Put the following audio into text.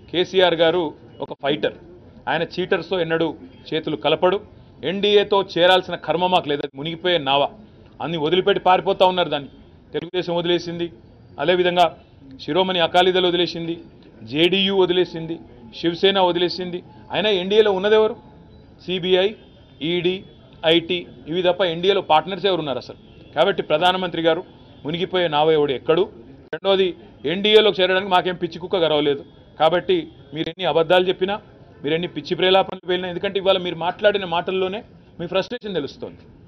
కేసీఆర్ గారు ఒక ఫైటర్ ఆయన చీటర్స్తో ఎన్నడూ చేతులు కలపడు ఎన్డీఏతో చేరాల్సిన కర్మ మాకు లేదు అది మునిగిపోయే నావ అన్ని వదిలిపెట్టి పారిపోతా ఉన్నారు దాన్ని తెలుగుదేశం వదిలేసింది అదేవిధంగా శిరోమణి అకాలీదళ్ వదిలేసింది జేడీయూ వదిలేసింది శివసేన వదిలేసింది అయినా ఎన్డీఏలో ఉన్నదెవరు సిబిఐ ఈడీ ఐటీ ఇవి తప్ప ఎన్డీఏలో పార్ట్నర్స్ ఎవరు ఉన్నారు అసలు కాబట్టి ప్రధానమంత్రి గారు మునిగిపోయే నావయోడు ఎక్కడు రెండోది ఎన్డీఏలోకి చేరడానికి మాకేం పిచ్చి కుక్క గరవలేదు కాబట్టి మీరు ఎన్ని అబద్ధాలు చెప్పినా మీరు ఎన్ని పిచ్చి ప్రేలాపనలు వెళ్ళినా ఎందుకంటే ఇవాళ మీరు మాట్లాడిన మాటల్లోనే మీ ఫ్రస్ట్రేషన్ తెలుస్తోంది